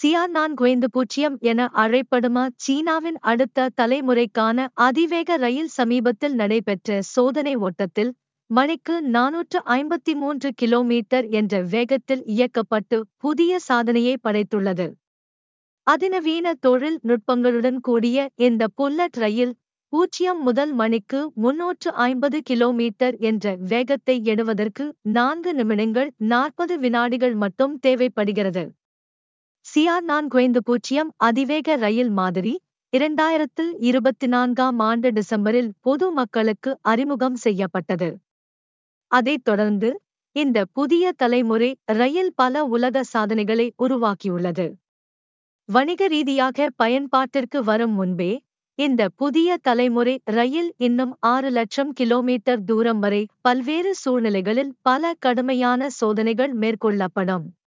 CR நான்கு பூஜ்ஜியம் என அழைப்படுமா சீனாவின் அடுத்த தலைமுறைக்கான அதிவேக ரயில் சமீபத்தில் நடைபெற்ற சோதனை ஓட்டத்தில் மணிக்கு நானூற்று ஐம்பத்தி மூன்று கிலோமீட்டர் என்ற வேகத்தில் இயக்கப்பட்டு புதிய சாதனையை படைத்துள்ளது அதிநவீன தொழில் நுட்பங்களுடன் கூடிய இந்த புல்லட் ரயில் பூஜ்ஜியம் முதல் மணிக்கு முன்னூற்று ஐம்பது கிலோமீட்டர் என்ற வேகத்தை எணுவதற்கு நான்கு நிமிடங்கள் நாற்பது வினாடிகள் மட்டும் தேவைப்படுகிறது சிஆர் நான்கு பூஜ்ஜியம் அதிவேக ரயில் மாதிரி இரண்டாயிரத்து இருபத்தி நான்காம் ஆண்டு டிசம்பரில் பொது மக்களுக்கு அறிமுகம் செய்யப்பட்டது அதைத் தொடர்ந்து இந்த புதிய தலைமுறை ரயில் பல உலக சாதனைகளை உருவாக்கியுள்ளது வணிக ரீதியாக பயன்பாட்டிற்கு வரும் முன்பே இந்த புதிய தலைமுறை ரயில் இன்னும் ஆறு லட்சம் கிலோமீட்டர் தூரம் வரை பல்வேறு சூழ்நிலைகளில் பல கடுமையான சோதனைகள் மேற்கொள்ளப்படும்